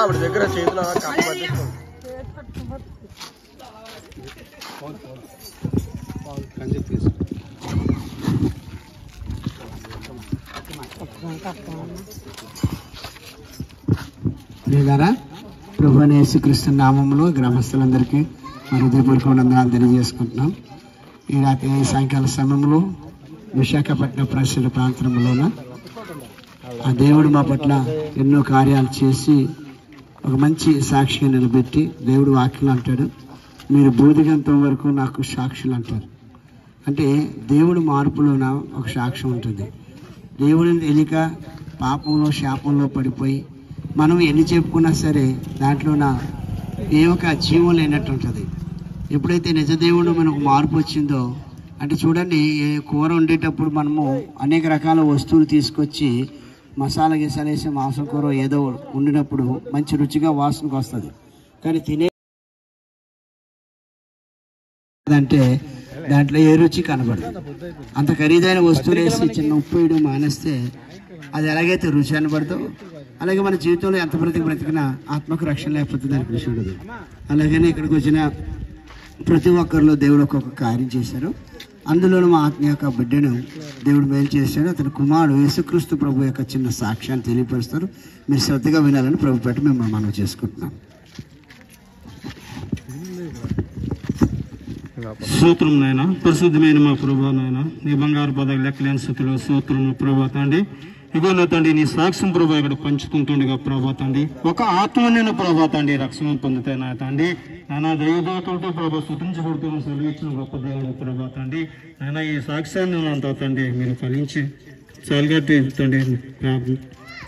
ఆవిడ దగ్గర చేతిలో కప్ప పట్టుకోండి లేదా ప్రభు అనే యేసుక్రీస్తు నామంలో గ్రామస్తులందరికీ మా హృదయపూర్వక వందనాలు తెలియజేసుకుంటున్నాం ఈ రాత్రి సాయంకాల సమయంలో విశాఖపట్నం పరిసర ప్రాంతంలోన ఆ దేవుడు మా పట్ల ఎన్నో కార్యాలు చేసి ఒక మంచి సాక్షిగా నిలబెట్టి దేవుడు వాక్యం అంటాడు మీరు బూదిగంతం వరకు నాకు సాక్షులు అంటారు అంటే దేవుడు మార్పులోన ఒక సాక్ష్యం ఉంటుంది దేవుడిని తెలియక పాపంలో శాపంలో పడిపోయి మనం ఎన్ని చెప్పుకున్నా సరే దాంట్లోన ఏ ఒక జీవం లేనట్టు ఉంటుంది ఎప్పుడైతే నిజ దేవుడు మనకు మార్పు వచ్చిందో అంటే చూడండి ఏ కూర వండేటప్పుడు మనము అనేక రకాల వస్తువులు తీసుకొచ్చి మసాలా గిసాలు వేసి మాంసం కూర ఏదో వండినప్పుడు మంచి రుచిగా వాసనకు వస్తుంది కానీ తినే అంటే దాంట్లో ఏ రుచి కనబడదు అంత ఖరీదైన వస్తువులు వేసి చిన్న ఉప్పు వేయడం మానేస్తే అది ఎలాగైతే రుచి అనబడదో అలాగే మన జీవితంలో ఎంత బ్రతికి బ్రతికినా ఆత్మకు రక్షణ లేకపోతే దానికి రుచి ఉండదు అలాగనే ఇక్కడికి వచ్చిన ప్రతి ఒక్కరిలో దేవుడు ఒక్కొక్క కార్యం చేశారు అందులోనూ మా ఆత్మ యొక్క బిడ్డను దేవుడు మేలు చేశాడు అతని కుమారుడు యేసుక్రీస్తు ప్రభు యొక్క చిన్న సాక్ష్యాన్ని తెలియపరుస్తారు మీరు శ్రద్ధగా వినాలని ప్రభు పెట్టి మేము మనం చేసుకుంటున్నాం సూత్రం నాయన పరిశుద్ధమైన మా ప్రభా నాయన నీ బంగారు పదవి లెక్కలేని స్థితిలో సూత్రం ప్రభా తండ్రి ఇగో నా తండ్రి నీ సాక్ష్యం ప్రభా ఇక్కడ పంచుకుంటుండగా ప్రభా తండ్రి ఒక ఆత్మ నేను ప్రభా తండ్రి రక్షణ పొందితే నా తండ్రి నానా దైవదాతలతో ప్రభా శుతించబడుతున్న సెలవిచ్చిన గొప్ప దేవుడు ప్రభా తండ్రి నాయన ఈ సాక్ష్యాన్ని అంతా తండ్రి మీరు ఫలించి చాలుగట్టి తండ్రి ప్రార్థన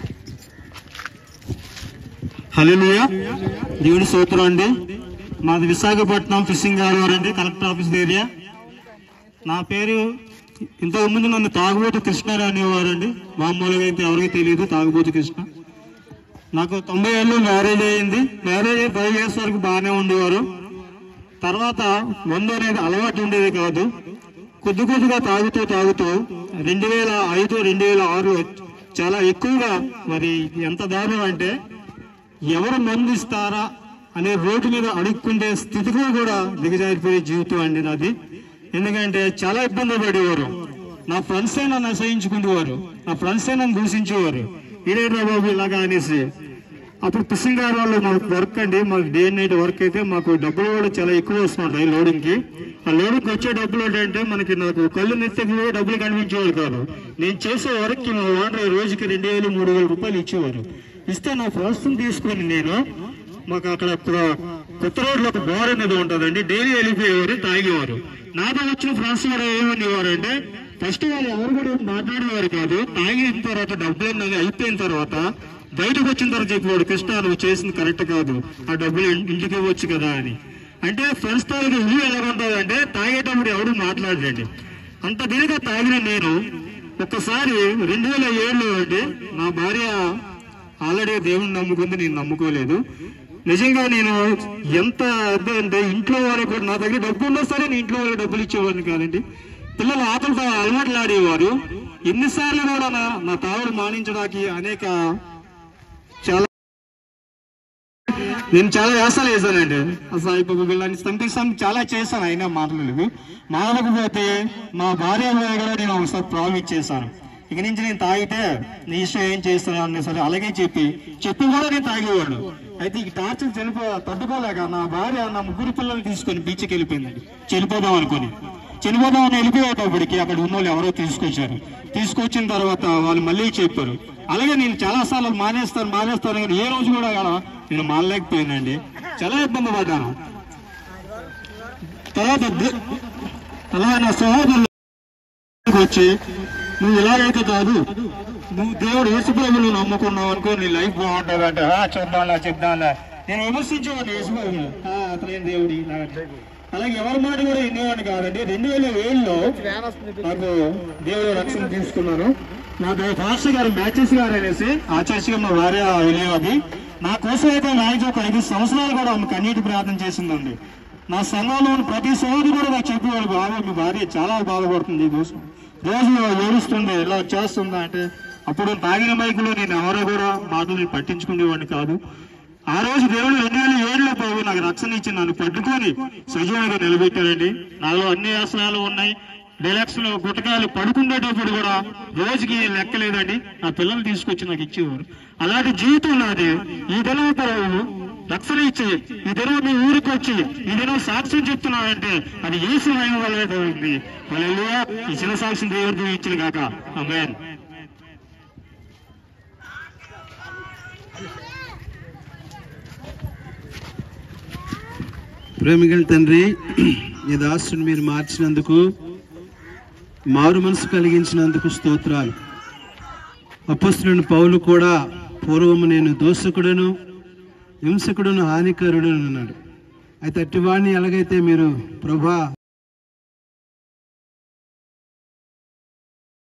హల్లెలూయా దేవుని సూత్రం అండి మాది విశాఖపట్నం ఫిషింగ్ గారు అండి కలెక్టర్ ఆఫీస్ ఏరియా నా పేరు ఇంతకు ముందు నన్ను తాగుబోతు కృష్ణ అనేవారండి మామూలుగా అయితే ఎవరికి తెలియదు తాగుబోతు కృష్ణ నాకు తొంభై ఏళ్ళు మ్యారేజ్ అయ్యింది మ్యారేజ్ అయ్యి ఫైవ్ ఇయర్స్ వరకు బాగానే ఉండేవారు తర్వాత మందు అనేది అలవాటు ఉండేది కాదు కొద్ది కొద్దిగా తాగుతూ తాగుతూ రెండు వేల ఐదు రెండు వేల ఆరు చాలా ఎక్కువగా మరి ఎంత దారుణం అంటే ఎవరు మందు ఇస్తారా అనే రోడ్డు మీద అడుక్కుంటే స్థితిలో కూడా దిగజారిపోయే జీవితం అండి నాది ఎందుకంటే చాలా ఇబ్బంది పడేవారు నా ఫ్రెండ్సే నన్ను అసహించుకునేవారు నా ఫ్రెండ్సే నన్ను దూషించేవారు ఇదేరా బాబు ఇలాగా అనేసి అప్పుడు పిసింగ్ గారి వాళ్ళు మాకు వర్క్ అండి మాకు డే నైట్ వర్క్ అయితే మాకు డబ్బులు కూడా చాలా ఎక్కువ వస్తుంటాయి లోడింగ్ కి ఆ లోడింగ్ వచ్చే డబ్బులు ఏంటంటే మనకి నాకు కళ్ళు నెత్తకి కూడా డబ్బులు కనిపించేవారు కాదు నేను చేసే వర్క్ కి మా ఓనర్ రోజుకి రెండు వేలు మూడు వేల రూపాయలు ఇచ్చేవారు ఇస్తే నా ప్రస్తుతం తీసుకొని నేను మాకు అక్కడ కొ- కొత్త రోడ్లో ఒక బార్ అనేది ఉంటుందండి డైలీ వెళ్ళిపోయేవారు తాగేవారు నాతో వచ్చిన ఫ్రెండ్స్ కూడా ఏమనేవారు అంటే ఫస్ట్ వాళ్ళు ఎవరు కూడా మాట్లాడేవారు కాదు తాగిన తర్వాత డబ్బులు అనేది అయిపోయిన తర్వాత బయటకు వచ్చిన తర్వాత చెప్పేవాడు కృష్ణ నువ్వు చేసింది కరెక్ట్ కాదు ఆ డబ్బులు ఇన్- ఇంటికి ఇవ్వచ్చు కదా అని అంటే ఫ్రెండ్స్ తాలూకు ఇల్లు ఎలా ఉంటుందంటే తాగేటప్పుడు ఎవడు మాట్లాడలేండి అంత దీనిగా తాగిన నేను ఒక్కసారి రెండు వేల ఏడులో అంటే నా భార్య ఆల్రెడీ దేవుని నమ్ముకుంది నేను నమ్ముకోలేదు నిజంగా నేను ఎంత అర్థం అంటే ఇంట్లో వాళ్ళకి కూడా నా దగ్గర డబ్బు ఉన్నా సరే నేను ఇంట్లో వాళ్ళకి డబ్బులు ఇచ్చేవాడిని కాదండి పిల్లలు ఆకలితో అలవాట్లు ఆడేవారు ఎన్నిసార్లు కూడా నా నా తావుడు మానించడానికి అనేక చాలా నేను చాలా వేసాలు వేసానండి అసలు ఇప్పుడు వీళ్ళని సంథింగ్ సమ్ చాలా చేశాను అయినా మాట్లాడలేదు మానకపోతే మా భార్య మీద కూడా నేను ఒకసారి ప్రామిస్ చేశాను ఇక నుంచి నేను తాగితే నీ ఇష్టం ఏం చేస్తాను అనే సరే అలాగే చెప్పి చెప్పి కూడా నేను తాగేవాడు అయితే ఈ టార్చర్ చనిపో తట్టుకోలేక నా భార్య నా ముగ్గురు పిల్లల్ని తీసుకొని బీచ్కి వెళ్ళిపోయిందండి చనిపోదాం అనుకొని చనిపోదాం అని వెళ్ళిపోయేటప్పటికి అక్కడ ఉన్న వాళ్ళు ఎవరో తీసుకొచ్చారు తీసుకొచ్చిన తర్వాత వాళ్ళు మళ్ళీ చెప్పారు అలాగే నేను చాలా సార్లు మానేస్తాను మానేస్తాను కానీ ఏ రోజు కూడా కూడా నేను మానలేకపోయానండి చాలా ఇబ్బంది పడ్డాను తర్వాత దే- అలా నా సహోదరులు వచ్చి నువ్వు ఇలాగైతే కాదు నువ్వు దేవుడు యేసుప్రభులు నమ్ముకున్నావు అనుకో నీ లైఫ్ బాగుంటుంది అంటే "ఆ, చూద్దాంలా చెప్దాంలా నేను విమర్శించేవాడిని యేసుప్రభులు "ఆ, అతనేం దేవుడు ఇలా అంటే." అలాగే ఎవరి మాట కూడా వినేవాడిని కాదండి రెండు వేల ఏడులో నాకు దేవుడు రక్షణ తీసుకున్నాను నా పాస్టర్ గారు మ్యాచెస్ గారు అనేసి ఆ చర్చిగా మా భార్య వెళ్ళేది నా కోసం అయితే మ్యాచ్ ఒక ఐదు సంవత్సరాలు కూడా ఆమె కన్నీటి ప్రార్థన చేసిందండి నా సంఘంలో ఉన్న ప్రతి సోదరు కూడా నాకు చెప్పేవాడు బాబా మీ భార్య చాలా బాధపడుతుంది ఈ కోసం రోజు ఏడుస్తుంది ఇలా చేస్తుందా అంటే అప్పుడు తాగిన మైకులో నేను ఎవరో కూడా మాటలు నేను పట్టించుకునేవాడిని కాదు ఆ రోజు దేవుడు రెండు వేల ఏడులో బాబు నాకు రక్షణ ఇచ్చి నన్ను పట్టుకొని సజీవంగా నిలబెట్టారండి నాలో అన్ని ఆసనాలు ఉన్నాయి డైలాక్స్ లో గుట్టకాయలు పడుకునేటప్పుడు కూడా రోజుకి లెక్క లేదండి నా పిల్లలు తీసుకొచ్చి నాకు ఇచ్చేవారు అలాంటి జీవితం నాది ఈ దినం ప్రభు రక్షణ ఇచ్చి ఈ దినం మీ ఊరికి వచ్చి ఈ దినం సాక్ష్యం చెప్తున్నానంటే అది ఏ సమయం వల్ల ఉంది హల్లెలూయా. ఈ చిన్న సాక్ష్యం దేవుడితో ఇచ్చిన కాక అమ్మేన్ ప్రేమిగల తండ్రి ఈ దాసుని మీరు మార్చినందుకు మారు మనసు కలిగించినందుకు స్తోత్రాలు అపస్తులను పౌలు కూడా పూర్వము నేను దోషకుడను హింసకుడును హానికరుడను అన్నాడు అయితే అట్టివాడిని ఎలాగైతే మీరు ప్రభా